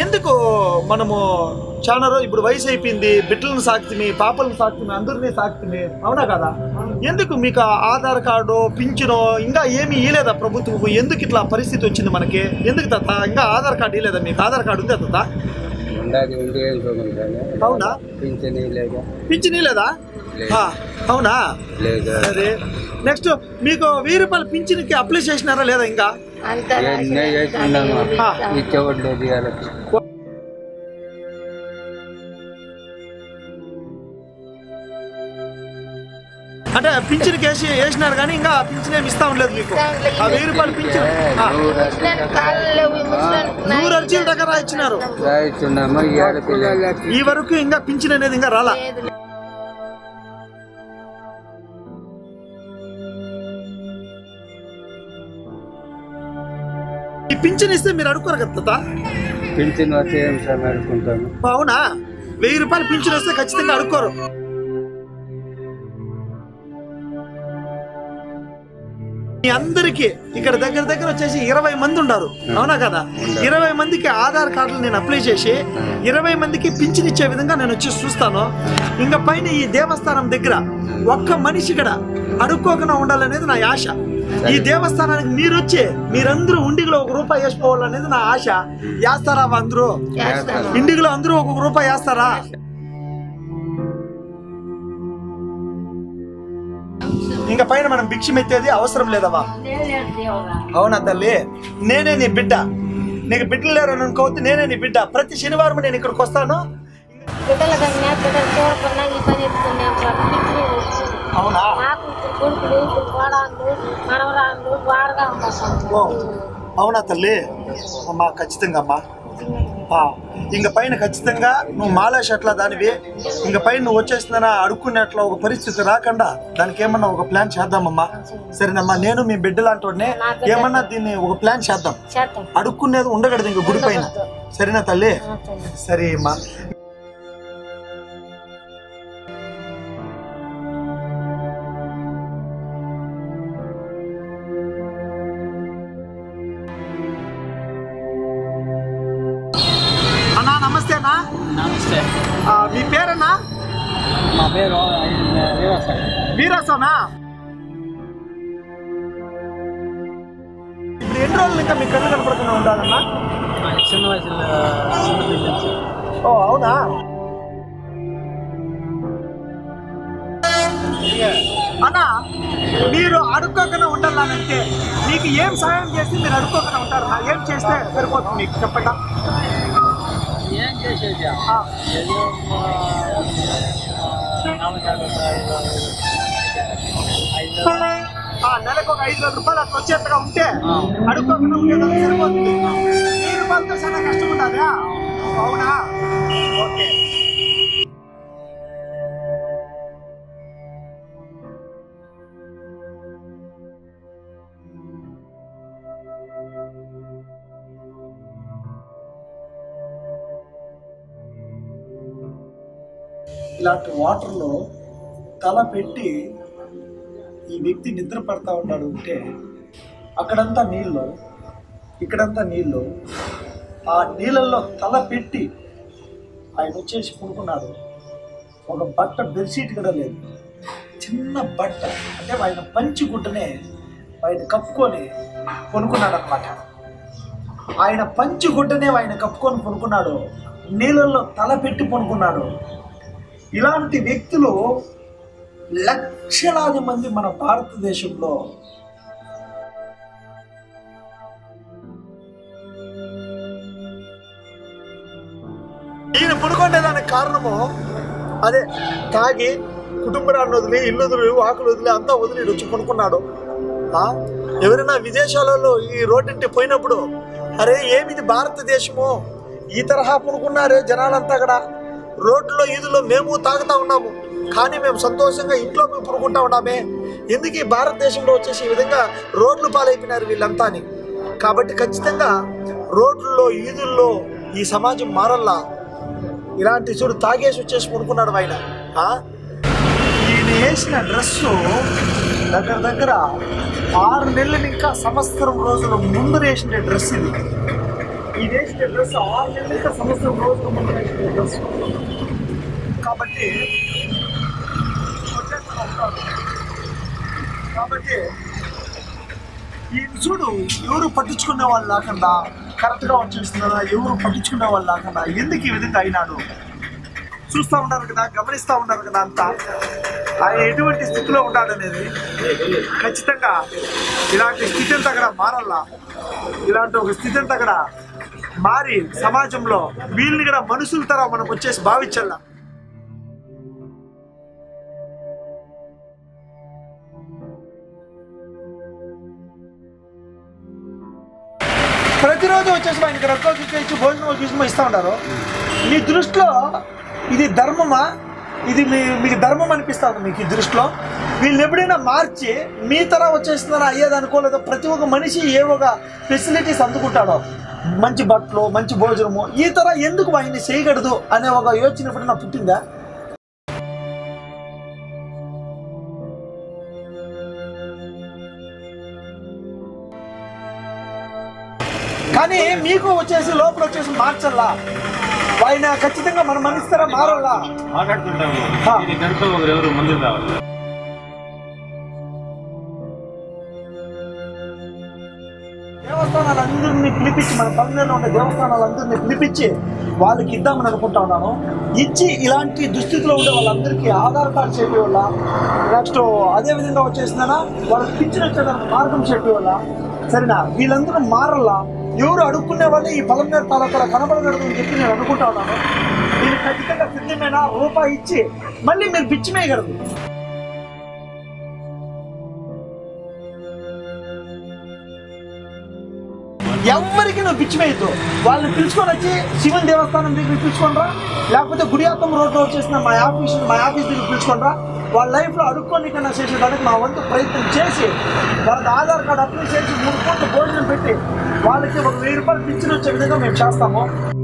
ఎందుకు మనము చాలా రోజు ఇప్పుడు వయసు అయిపోయింది బిడ్డలను సాకుతుంది పాపలను సాకుతుంది అందరినీ సాకుతుంది అవునా కదా ఎందుకు మీకు ఆ ఆధార్ కార్డు పింఛను ఇంకా ఏమీ ఇయలేదా ప్రభుత్వం ఎందుకు ఇట్లా పరిస్థితి వచ్చింది మనకి ఎందుకు తాత ఇంకా ఆధార్ కార్డు ఇయలేదా మీకు ఆధార్ కార్డు ఉందా తాత ఉండాది ఉండి ఏం చూడండి అవునా పింఛని లేదా పింఛన్ ఇయలేదా లేదు. ఆ, అవునా లేదా సరే నెక్స్ట్ మీకు వెయ్యి రూపాయలు పింఛన్కి అప్లై చేసినారా లేదా ఇంకా ఎన్నో చేస్తున్నాము ఆ. ఇచ్చేవాడు లేదు వాళ్ళకి అంటే పింఛన్కి వేసి వేసినారు కానీ ఇంకా పింఛన్ ఏమి ఇస్తా ఉండలేదు మీకు ఆ వెయ్యి రూపాయలు పింఛన్ ఆ, నూరు అర్జీల దగ్గర ఇచ్చినారు రాయిస్తున్నాము ఇవాళ పిల్లలు ఈ వరకు ఇంకా పింఛన్ అనేది ఇంకా రాలా ఈ పింఛన్ ఇస్తే మీరు అడుక్కోరు కదా తాత? పింఛన్ వస్తే ఏం సార్ అనుకుంటాను అవునా వెయ్యి రూపాయలు పింఛన్ వస్తే ఖచ్చితంగా అడుక్కోరు మీ అందరికి ఇక్కడ దగ్గర దగ్గర వచ్చేసి ఇరవై మంది ఉన్నారు అవునా కదా ఇరవై మందికి ఆధార్ కార్డులు నేను అప్లై చేసి ఇరవై మందికి పింఛన్ ఇచ్చే విధంగా నేను వచ్చి చూస్తాను ఇంకా పైన ఈ దేవస్థానం దగ్గర ఒక్క మనిషి ఇక్కడ అడుక్కోకుండా ఉండాలనేది నా ఆశ ఈ దేవస్థానానికి మీరు వచ్చి మీరందరూ ఉండిలో ఒక రూపాయి వేసుకోవాలనేది నా ఆశ వేస్తారా అందరూ ఇండిలో అందరూ ఒక్కొక్క రూపాయి వేస్తారా ఇంకా పైన మనం భిక్షం ఎత్తేది అవసరం లేదమ్మా అవునా తల్లి నేనే నీ బిడ్డ నీకు బిడ్డలు లేరు అని అనుకోవద్దు నేనే నీ బిడ్డ ప్రతి శనివారం నేను ఇక్కడికి వస్తాను బిడ్డల కన్నా బిడ్డలు చూడకుండా ఈ పని ఎత్తుకున్నాం సార్ పిచ్చిని వస్తుంది. అవునా నాకు ఇద్దరు కొడుకులు ఇద్దరు కోడళ్ళు మనవరాళ్ళు బాగా ఉంటారు సార్ ఓ అవునా తల్లి అమ్మా ఖచ్చితంగా అమ్మా ఆ, ఇంక పైన ఖచ్చితంగా నువ్వు మాలా షట్ల దానివి ఇంక పైన నువ్వు వచ్చేసిందన అడుక్కునేట్ల ఒక పరిస్థితి రాకుండా దానికి ఏమన్నా ఒక ప్లాన్ చేద్దామమ్మా సరేనమ్మా నేను మీ బిడ్డ లాంటి ఏమన్నా దీన్ని ఒక ప్లాన్ చేద్దాం చేద్దాం అడుక్కునేది ఉండకూడదు ఇంక గుడి పైన సరేనా తల్లి సరే అమ్మా అన్నా నమస్తే అన్నా నమస్తే ఆ, మీ పేరన్నా మా పేరు వీరాస్వామా ఇప్పుడు ఎన్ని రోజులు ఇంకా మీ కళ్ళు కనపడకుండా ఉండాలన్నా చిన్న వయసులో చిన్న పిల్లలు ఓ అవునా అన్నా మీరు అడుక్కోకుండా ఉండాలంటే మీకు ఏం సహాయం చేసి మీరు అడుక్కోకుండా ఉంటారు ఏం చేస్తే సరిపోతుంది మీకు చెప్పండి ఏం చేసేది ఆ, ఏదో ఆ, నెలకు ఒక ఐదు వేల రూపాయలు అట్లా వచ్చేట్టుగా ఉంటే అడుక్కోకుండా ఉండేదానికి సరిపోతుంది వెయ్యి రూపాయలతో చాలా కష్టం ఉంటుందా అవునా ఓకే ఇలాంటి వాటర్లో తల పెట్టి ఈ వ్యక్తి నిద్ర పడతా ఉన్నాడు అంటే అక్కడంతా నీళ్ళు ఇక్కడంతా నీళ్ళు ఆ నీళ్ళల్లో తల పెట్టి ఆయన వచ్చేసి పడుకున్నాడు ఒక బట్ట బెడ్షీట్ కూడా లేదు చిన్న బట్ట అంటే ఆయన పంచి గుడ్డనే ఆయన కప్పుకొని పనుకున్నాడు అనమాట ఆయన పంచి గుడ్డనే ఆయన కప్పుకొని పనుకున్నాడు నీళ్ళల్లో తల పెట్టి పనుకున్నాడు ఇలాంటి వ్యక్తులు లక్షలాది మంది మన భారతదేశంలో ఈయన పడుకోండేదానికి కారణము అదే తాగి కుటుంబరాన్ని వదిలి ఇల్లు వదిలి ఆకులు వదిలి అంతా వదిలి ఈడు వచ్చి పడుకున్నాడు ఆ? ఎవరైనా విదేశాలలో ఈ రోడ్డింటి పోయినప్పుడు అరే ఏమిది భారతదేశము ఈ తరహా పడుకున్నారే జనాలంతా అక్కడ రోడ్లో ఈదులో మేము తాగుతా ఉన్నాము కానీ మేము సంతోషంగా ఇంట్లో మేము పడుకుంటా ఉన్నామే ఎందుకు ఈ భారతదేశంలో వచ్చేసి ఈ విధంగా రోడ్లు పాలైపోయినారు వీళ్ళంతా అని కాబట్టి ఖచ్చితంగా రోడ్లలో ఈదుల్లో ఈ సమాజం మారల్లా ఇలాంటి చూడు తాగేసి వచ్చేసి పడుకున్నాడు ఆయన ఆ? ఈయన వేసిన డ్రెస్సు దగ్గర దగ్గర ఆరు నెలలు ఇంకా సంవత్సరం రోజుల ముందు వేసిన డ్రెస్ ఇది ఈ వేసిన డ్రెస్ ఆరు నెలల సంవత్సరం రోజుల ముందు వేసిన డ్రెస్ కాబట్టి వచ్చేస్తా ఉంటారు. కాబట్టి ఈ చూడు ఎవరు పట్టించుకునే వాళ్ళు లేకుండా కరెక్ట్గా వచ్చేస్తున్నారా ఎవరు పట్టించుకునే వాళ్ళు లేకుండా ఎందుకు ఈ విధంగా అయినాడు చూస్తూ ఉన్నారు కదా గమనిస్తూ ఉన్నారు కదా అంతా ఆయన ఎటువంటి స్థితిలో ఉన్నాడు అనేది ఖచ్చితంగా ఇలాంటి స్థితి అంతా కూడా మారల్లా ఇలాంటి ఒక స్థితి అంతా కూడా మారి సమాజంలో వీళ్ళని కూడా మనుషుల తర మనం వచ్చేసి భావించాలా ప్రతిరోజు వచ్చేసి ఆయనకి రొక్కలు ఇచ్చి భోజనం చూసి ఇస్తూ ఉంటారు మీ దృష్టిలో ఇది ధర్మమా ఇది మీ మీకు ధర్మం అనిపిస్తుంది మీకు ఈ దృష్టిలో వీళ్ళు ఎప్పుడైనా మార్చి మీ తర వచ్చేస్తున్నారా అయ్యేది అనుకోలేదు ప్రతి ఒక్క మనిషి ఏ ఒక ఫెసిలిటీస్ అందుకుంటాడో మంచి బట్టలు మంచి భోజనము ఈ తర ఎందుకు ఆయన్ని చేయకూడదు అనే ఒక యోచన ఎప్పుడైనా పుట్టిందా కానీ మీకు వచ్చేసి లోపల వచ్చేసి మార్చల్లా ఆయన ఖచ్చితంగా మన మనిస్తారా మారల్లా మాట్లాడుతుంటాము ఆ. ఇది కనుక ఒకరు ఎవరు ముందుకు రావాలి దేవస్థానాలందరినీ పిలిపించి మన పల్లెలో ఉండే దేవస్థానాలందరినీ పిలిపించి వాళ్ళకి ఇద్దామని అనుకుంటా ఉన్నాను ఇచ్చి ఇలాంటి దుస్థితిలో ఉండే వాళ్ళందరికీ ఆధార్ కార్డు చెప్పే వల్ల నెక్స్ట్ అదే విధంగా వచ్చేసిందనా వాళ్ళకి పిచ్చిన వచ్చేదానికి మార్గం చెప్పే వల్ల సరేనా వీళ్ళందరూ మారల్లా ఎవరు అడుక్కునే వాళ్ళు ఈ పొలం మీద తాలూకా కనబడకూడదు అని చెప్పి నేను అనుకుంటా ఉన్నాను మీరు ఖచ్చితంగా సిద్ధమైన రూపాయి ఇచ్చి మళ్ళీ మీరు పిచ్చిమేయగలరు ఎవ్వరికి నువ్వు పిచ్చి వేయద్దు వాళ్ళని పిలుచుకొని వచ్చి శివన్ దేవస్థానం దగ్గర పిలుచుకొని రా లేకపోతే గుడియాత్తం రోడ్లో వచ్చేసిన మా ఆఫీస్ మా ఆఫీస్ దగ్గర పిలుచుకొని రా వాళ్ళ లైఫ్లో అడుక్కొని కన్నా చేసేదానికి మా వంతు ప్రయత్నం చేసి వాళ్ళకి ఆధార్ కార్డు అప్లై చేసి మూడు కోట్ల భోజనం పెట్టి వాళ్ళకి ఒక వెయ్యి రూపాయలు పిచ్చిన వచ్చే విధంగా మేము చేస్తాము